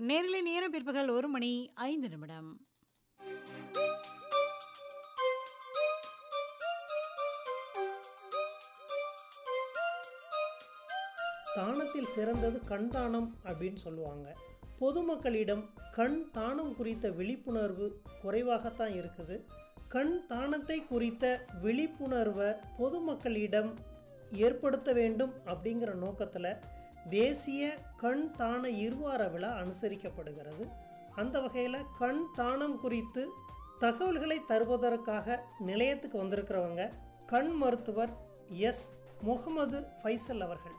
நேரிலே நேரம் பிற்பகல் ஒரு மணி ஐந்து நிமிடம் தானத்தில் சிறந்தது கண் தானம் அப்படின்னு சொல்லுவாங்க பொதுமக்களிடம் கண் தானம் குறித்த விழிப்புணர்வு குறைவாகத்தான் இருக்குது கண் தானத்தை குறித்த விழிப்புணர்வை பொதுமக்களிடம் ஏற்படுத்த வேண்டும் அப்படிங்கிற நோக்கத்தில் தேசிய கண் தான இருவார விழா அனுசரிக்கப்படுகிறது அந்த வகையில் கண் தானம் குறித்து தகவல்களை தருவதற்காக நிலையத்துக்கு வந்திருக்கிறவங்க கண் மருத்துவர் எஸ் முகமது ஃபைசல் அவர்கள்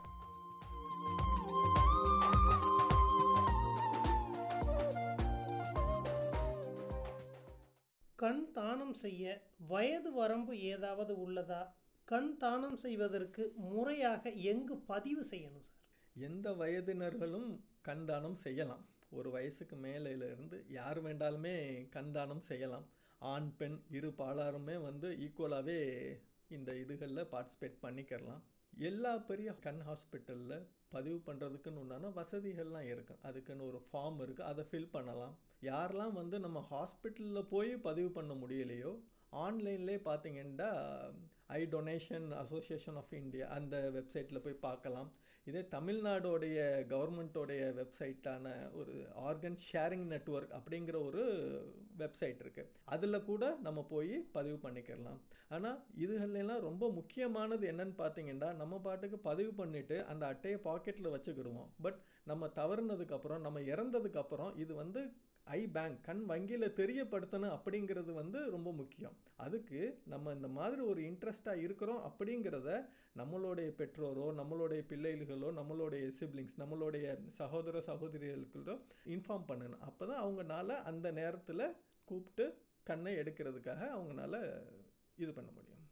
கண் தானம் செய்ய வயது வரம்பு ஏதாவது உள்ளதா கண் தானம் செய்வதற்கு முறையாக எங்கு பதிவு செய்யணும் சார் எந்த வயதினர்களும் கண் தானம் செய்யலாம் ஒரு வயசுக்கு மேலையில இருந்து யார் வேண்டாலுமே கண் தானம் செய்யலாம் ஆண் பெண் இரு பாலாருமே வந்து ஈக்குவலாகவே இந்த இதுகளில் பார்ட்டிசிபேட் பண்ணிக்கிறலாம் எல்லா பெரிய கண் ஹாஸ்பிட்டலில் பதிவு பண்ணுறதுக்குன்னு உண்டான வசதிகள்லாம் இருக்குது அதுக்குன்னு ஒரு ஃபார்ம் இருக்குது அதை ஃபில் பண்ணலாம் யாரெல்லாம் வந்து நம்ம ஹாஸ்பிட்டலில் போய் பதிவு பண்ண முடியலையோ ஆன்லைன்லேயே பார்த்தீங்கன்னா eye donation association of India அந்த வெப்சைட்டில் போய் பார்க்கலாம் இதே தமிழ்நாடோடைய கவர்மெண்ட்டோடைய வெப்சைட்டான ஒரு ஆர்கன் ஷேரிங் நெட்ஒர்க் அப்படிங்கிற ஒரு வெப்சைட் இருக்குது அதில் கூட நம்ம போய் பதிவு பண்ணிக்கிறலாம் ஆனால் இதுகளெல்லாம் ரொம்ப முக்கியமானது என்னன்னு பார்த்தீங்கன்னா நம்ம பாட்டுக்கு பதிவு பண்ணிவிட்டு அந்த அட்டையை பாக்கெட்டில் வச்சுக்கிடுவோம் பட் நம்ம தவறுனதுக்கப்புறம் நம்ம இறந்ததுக்கப்புறம் இது வந்து ஐ பேங்க் கண் வங்கியில் தெரியப்படுத்தணும் அப்படிங்கிறது வந்து ரொம்ப முக்கியம் அதுக்கு நம்ம இந்த மாதிரி ஒரு இன்ட்ரெஸ்டாக இருக்கிறோம் அப்படிங்கிறத நம்மளுடைய பெற்றோரோ நம்மளுடைய பிள்ளைகளோ நம்மளுடைய சிப்ளிங்ஸ் நம்மளுடைய சகோதர சகோதரிகளுக்கோ இன்ஃபார்ம் பண்ணணும் அப்போ தான் அவங்கனால அந்த நேரத்தில் கூப்பிட்டு கண்ணை எடுக்கிறதுக்காக அவங்கனால இது பண்ண முடியும்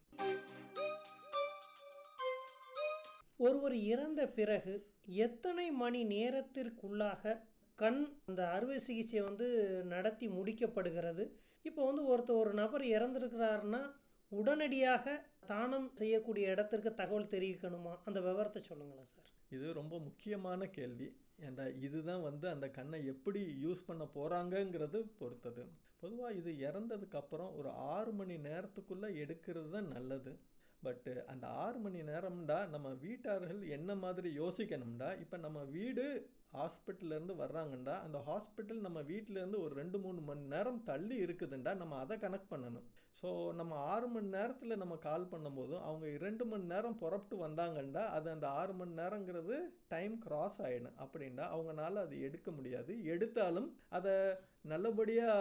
ஒருவர் இறந்த பிறகு எத்தனை மணி நேரத்திற்குள்ளாக கண் அந்த அறுவை சிகிச்சை வந்து நடத்தி முடிக்கப்படுகிறது இப்போ வந்து ஒருத்தர் ஒரு நபர் இறந்துருக்கிறாருன்னா உடனடியாக தானம் செய்யக்கூடிய இடத்திற்கு தகவல் தெரிவிக்கணுமா அந்த விவரத்தை சொல்லுங்களேன் சார் இது ரொம்ப முக்கியமான கேள்வி ஏண்டா இதுதான் வந்து அந்த கண்ணை எப்படி யூஸ் பண்ண போகிறாங்கங்கிறது பொறுத்தது பொதுவாக இது இறந்ததுக்கப்புறம் ஒரு ஆறு மணி நேரத்துக்குள்ளே எடுக்கிறது தான் நல்லது பட்டு அந்த ஆறு மணி நேரம்டா நம்ம வீட்டார்கள் என்ன மாதிரி யோசிக்கணும்டா இப்போ நம்ம வீடு ஹாஸ்பிட்டல்லேருந்து வர்றாங்கண்டா அந்த ஹாஸ்பிட்டல் நம்ம வீட்டிலேருந்து ஒரு ரெண்டு மூணு மணி நேரம் தள்ளி இருக்குதுண்டா நம்ம அதை கனெக்ட் பண்ணணும் ஸோ நம்ம ஆறு மணி நேரத்தில் நம்ம கால் பண்ணும்போதும் அவங்க இரண்டு மணி நேரம் புறப்பட்டு வந்தாங்கண்டா அது அந்த ஆறு மணி நேரங்கிறது டைம் கிராஸ் ஆகிடும் அப்படின்னா அவங்களால அது எடுக்க முடியாது எடுத்தாலும் அதை நல்லபடியாக